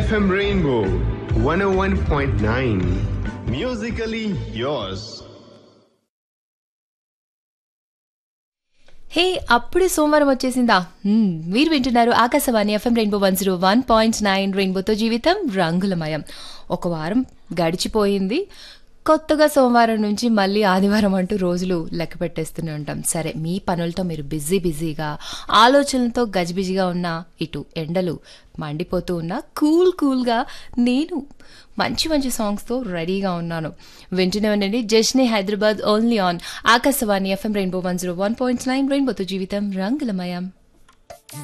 FM Rainbow 101.9. Musically yours. హే అప్పుడే సోమవారం వచ్చేసిందా హ్మ్, మీరు వింటున్నారు Akashvani FM rainbow one zero one point nine రెయిన్బోతో జీవితం రంగులమయం ఒక వారం గడిచిపోయింది కొత్తగా సోమవారం నుంచి మళ్ళీ ఆదివారం అంటూ రోజులు లెక్క పెట్టేస్తూనే ఉంటాం సరే మీ పనులతో మీరు బిజీ బిజీగా ఆలోచనలతో గజిబిజిగా ఉన్న ఇటు ఎండలు మండిపోతూ ఉన్నా కూల్ కూల్గా నేను మంచి మంచి సాంగ్స్తో రెడీగా ఉన్నాను వింటూనే ఉండండి జస్నే Hyderabad only on Akashvani FM rainbow one zero one point nine రెయిన్బోతో జీవితం రంగులమయం